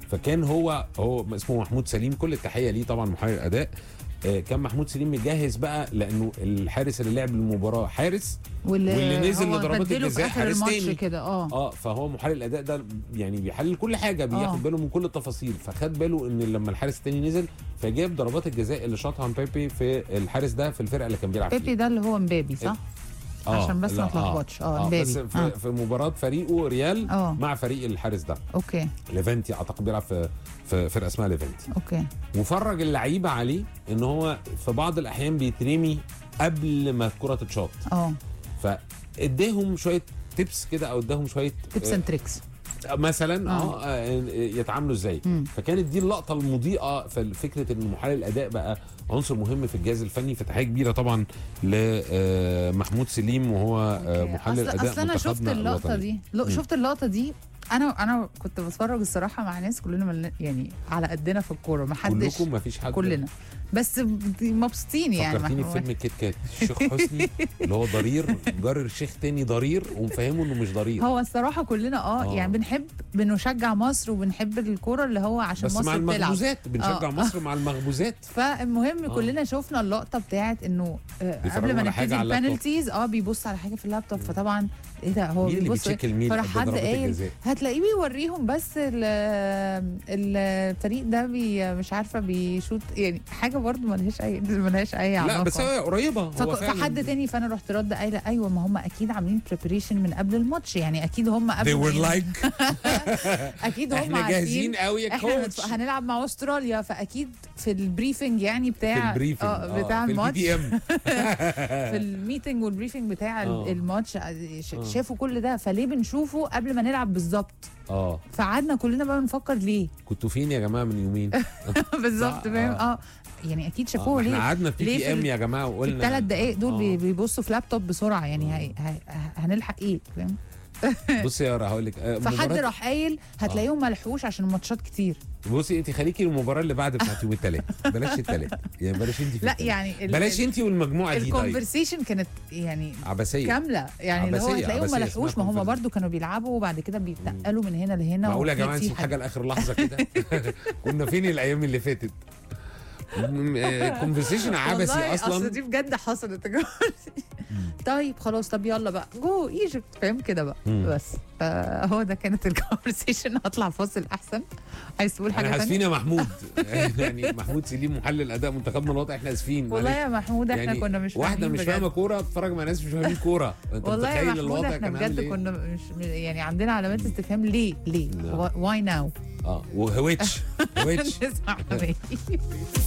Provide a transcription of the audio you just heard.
فكان هو هو اسمه محمود سليم كل التحيه ليه طبعا محرر اداء آه، كان محمود سليم مجهز بقى لانه الحارس اللي لعب المباراه حارس واللي نزل هو لضربات بدله في الجزاء آخر حارس الماتش تاني. كده اه اه فهو محلل الاداء ده يعني بيحلل كل حاجه آه. بياخد باله من كل التفاصيل فخد باله ان لما الحارس التاني نزل فجاب ضربات الجزاء اللي شاطها مبابي في الحارس ده في الفرقه اللي كان بيلعب فيها بيبي ده اللي هو مبابي صح؟ آه، عشان بس لا، ما تلخبطش اه اه مبابي بس في, آه. في مباراه فريقه ريال اه مع فريق الحارس ده اوكي ليفانتي اعتقد بيلعب في في فرقه اسمها ليفانتي اوكي وفرج اللعيبه عليه ان هو في بعض الاحيان بيترمي قبل ما الكره تتشاط اه فاداهم شويه تيبس كده او اداهم شويه تيبس اند تريكس آه، مثلا آه. اه آه، يتعاملوا ازاي مم. فكانت دي اللقطه المضيئه في فكره ان محلل الاداء بقى عنصر مهم في الجهاز الفني فتحيه كبيره طبعا لمحمود سليم وهو آه، أوكي. محلل اصل اداء اصل انا شفت منتخبنا اللقطه الوطني. دي لو مم. شفت اللقطه دي انا انا كنت بتفرج الصراحه مع ناس كلنا ملنا يعني على قدنا في الكوره ما حدش كلكم ما فيش حد كلنا بس مبسوطين يعني فكرتيني ما- بفيلم الكيت كات الشيخ حسني اللي هو ضرير جار شيخ تاني ضرير ومفهمه انه مش ضرير هو الصراحه كلنا اه آه. يعني بنحب بنشجع مصر وبنحب الكوره اللي هو عشان بس مع مصر بتلعب المخبوزات بنشجع آه. مصر مع المخبوزات فالمهم آه. كلنا شفنا اللقطه بتاعت انه آه، بيتفرجوا قبل ما على حاجة نبتدي على اللابتوب. البينالتيز اه بيبص على حاجه في اللابتوب فطبعا ايه ده هو مين اللي بيبص بيتشيك الميل فراح قبل حد ضربة قايل الجزاء هتلاقيه بيوريهم بس ال- الفريق ده بي مش عارفه بيشوط يعني حاجه برضو ملهاش اي ملهاش اي لا علاقه بس هي قريبه هو فك- فعلاً فحد تاني فانا رحت رد قايله ايوه ما هم اكيد عاملين بريبريشن من قبل الماتش يعني اكيد هم قبل They ما were ين- like اكيد هم احنا عارفين جاهزين قوي يا احنا كوتش هنتف- هنلعب مع استراليا فاكيد في البريفنج يعني في بتاع البريفنج اه بتاع في الماتش البي ام في الميتنج والبريفنج بتاع ال- آه. الماتش ش- آه. شافوا كل ده فليه بنشوفه قبل ما نلعب بالظبط اه فقعدنا كلنا بقى نفكر ليه كنتوا فين يا جماعه من يومين بالظبط صح، فاهم آه. اه يعني اكيد آه، شافوه احنا ليه قعدنا في ليه بي في ام ال- يا جماعه في وقلنا الثلاث دقايق دول آه. بي- بيبصوا في لابتوب بسرعه يعني هي هي هنلحق ايه فاهم بصي يا يارا هقول لك آه، فحد مباراة- راح قايل هتلاقيهم ملحوش عشان الماتشات كتير بصي انت خليكي المباراه اللي بعد بتاعت يوم الثلاث بلاش الثلاث يعني بلاش انت في لا التالت. يعني ال- بلاش انت والمجموعه دي طيب الكونفرسيشن كانت يعني عبثيه كامله يعني اللي هو عبثية، هتلاقيهم عبثية، ملحوش اسمها ما هم conversation. برضو كانوا بيلعبوا وبعد كده بيتنقلوا من هنا لهنا معقول يا وأكيد جماعه في نسيب حاجه لاخر لحظه كده كنا فين الايام اللي فاتت كونفرسيشن عبثي والله اصل اصلا دي بجد حصلت يا جماعة. طيب خلاص طب يلا بقى جو ايجيبت فاهم كده بقى مم. بس فهو ده كانت الكونفرسيشن هطلع فاصل احسن عايز تقول احنا حاجه اسفين ثانيه يا محمود يعني محمود سليم محلل اداء منتخبنا الوطني احنا اسفين والله معلش. يا محمود احنا يعني كنا مش واحده فاهمين مش بجد. فاهمه كوره بتتفرج مع ناس مش فاهمين كوره انت والله يا متخيل محمود الوضع احنا كان بجد عامل ايه كنا مش يعني عندنا علامات استفهام ليه ليه لا. واي ناو اه وهويتش هويتش نسمع أغاني.